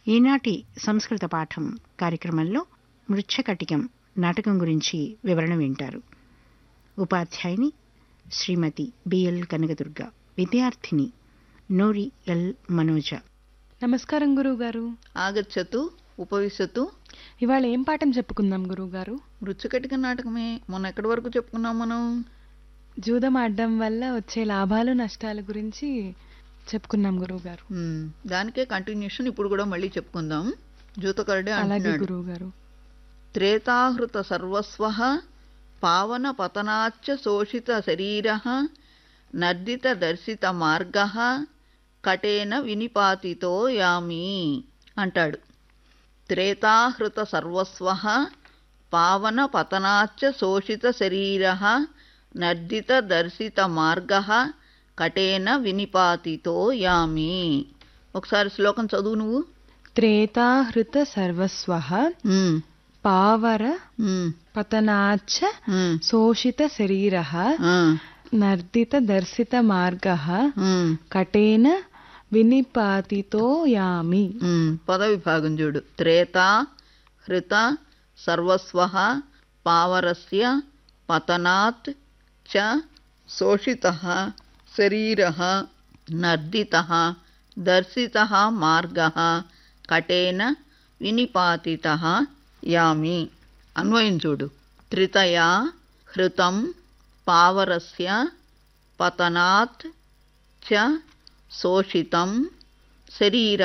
ఈనాటి సంస్కృత పాఠం కార్యక్రమంలో మృచ్ఛకటికం నాటకం గురించి వివరణ వింటారు ఉపాధ్యాయుని శ్రీమతి బిఎల్ కనకదుర్గ విద్యార్థిని నోరి ఎల్ మనోజ నమస్కారం గురువుగారు ఆగచ్చతు ఉపవిశతు ఇవాళ ఏం పాఠం చెప్పుకుందాం గురువుగారు మృచ్చుకటిక నాటకమే మొన్న ఎక్కడి వరకు చెప్పుకున్నాం మనం జూదం ఆడడం వల్ల వచ్చే లాభాలు నష్టాల గురించి చెప్పుకున్నాం గురువుగారు ఉమ్, దానికే కంటిన్యూషన్ ఇప్పుడు కూడా మళ్ళీ చెప్పుకుందాం జూతకరుడే అలాగే అంటున్నాడు గురువుగారు త్రేతాహృత సర్వస్వ పావన పతనాచ్చ శోషిత శరీర నర్దిత దర్శిత మార్గ కటేన వినిపాతితో యామి అంటాడు త్రేతాహృత సర్వస్వ పావన పతనాచ్చ శోషిత శరీర నర్దిత దర్శిత మార్గ కటేన వినిపాతితో యామి ఒకసారి శ్లోకం చదువు నువ్వు త్రేతాహృత సర్వస్వ ఉమ్, పావర ఉమ్, పతనాచ్చ ఉమ్, శోషిత శరీర ఆ, నర్దిత దర్శిత మార్గ ఉమ్, కటేన వినిపాతితో యామి ఉమ్, పద విభాగం చూడు త్రేత హృత సర్వస్వ పావరస్య పతనాత్ చ శోషిత శరీర నర్దిత దర్శిత మార్గ కటేన వినిపాతిత యామి అన్వయం చూడు త్రితయా హృతం పావరస్య పతనాత్ చ శోషితం శరీర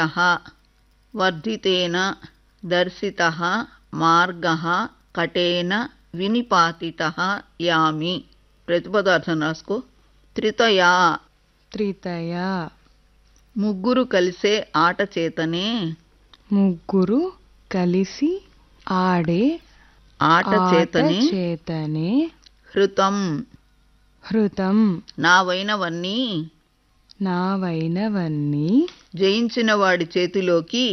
వర్ధితేన దర్శిత మార్గ కటేన వినిపాతిత యామి ప్రతిపదార్థం రాసుకో త్రితయా త్రితయా ముగ్గురు కలిసే ఆట చేతనే ముగ్గురు కలిసి ఆడే ఆట చేతనే చేతనే హృతం హృతం నావైనవన్నీ నావైనవన్నీ జయించిన వాడి చేతిలోకి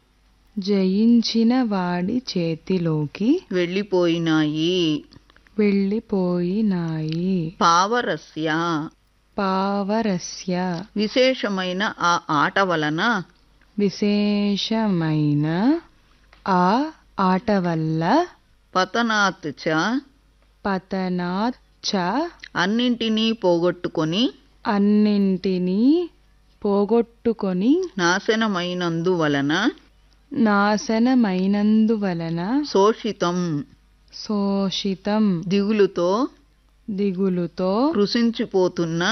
జయించిన వాడి చేతిలోకి వెళ్ళిపోయినాయి వెళ్ళిపోయినాయి పావరస్య పావరస్య విశేషమైన ఆ ఆట వలన విశేషమైన ఆ ఆట వల్ల పతనాత్ చ పతనాత్ చ అన్నింటినీ పోగొట్టుకొని అన్నింటినీ పోగొట్టుకొని నాశనమైనందువలన నాశనమైనందువలన శోషితం శోషితం దిగులుతో దిగులుతో కృషించిపోతున్న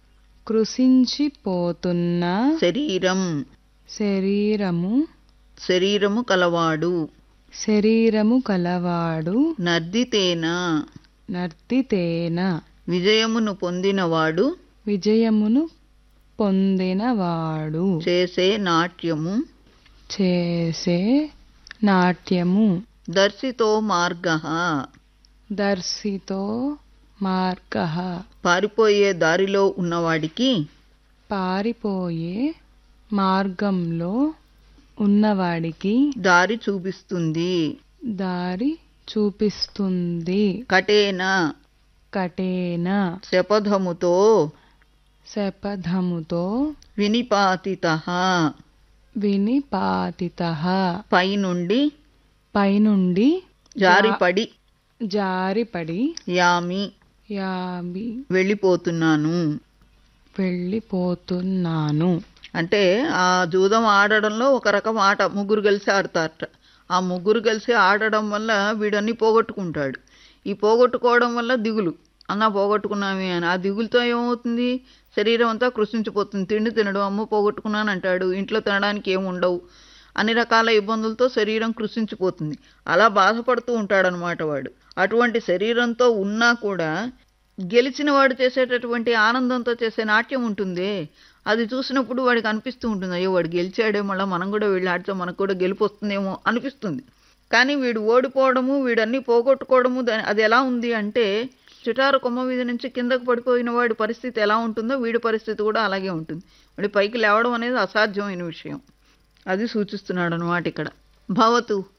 కృషించిపోతున్న శరీరం శరీరము శరీరము కలవాడు శరీరము కలవాడు నర్దితేన నర్తితేన విజయమును పొందినవాడు విజయమును పొందినవాడు చేసే నాట్యము చేసే నాట్యము దర్శితో మార్గ దర్శితో మార్గ పారిపోయే దారిలో ఉన్నవాడికి పారిపోయే మార్గంలో ఉన్నవాడికి దారి చూపిస్తుంది దారి చూపిస్తుంది కటేన కటేన శపథముతో శపథముతో వినిపాతిత వినిపాతిత పైనుండి పైనుండి జారిపడి జారిపడి యామి యాబి వెళ్ళిపోతున్నాను వెళ్ళిపోతున్నాను అంటే ఆ జూదం ఆడడంలో ఒక రకం ఆట ముగ్గురు కలిసి ఆడతారట ఆ ముగ్గురు కలిసి ఆడడం వల్ల వీడన్నీ పోగొట్టుకుంటాడు ఈ పోగొట్టుకోవడం వల్ల దిగులు అన్నా పోగొట్టుకున్నామే అని ఆ దిగులుతో ఏమవుతుంది శరీరం అంతా కృషించిపోతుంది తిండి తినడం అమ్మ పోగొట్టుకున్నాను అంటాడు ఇంట్లో తినడానికి ఏమి ఉండవు అన్ని రకాల ఇబ్బందులతో శరీరం కృషించిపోతుంది అలా బాధపడుతూ ఉంటాడనమాట వాడు అటువంటి శరీరంతో ఉన్నా కూడా గెలిచిన వాడు చేసేటటువంటి ఆనందంతో చేసే నాట్యం ఉంటుంది అది చూసినప్పుడు వాడికి అనిపిస్తూ ఉంటుంది అయ్యో వాడు గెలిచాడే మళ్ళీ మనం కూడా వెళ్ళి ఆడితే మనకు కూడా గెలుపు వస్తుందేమో అనిపిస్తుంది కానీ వీడు ఓడిపోవడము వీడన్నీ పోగొట్టుకోవడము దాని అది ఎలా ఉంది అంటే చిటారు కొమ్మ మీద నుంచి కిందకు పడిపోయిన వాడి పరిస్థితి ఎలా ఉంటుందో వీడి పరిస్థితి కూడా అలాగే ఉంటుంది వాడి పైకి లేవడం అనేది అసాధ్యమైన విషయం అది సూచిస్తున్నాడు అనమాట ఇక్కడ భవతు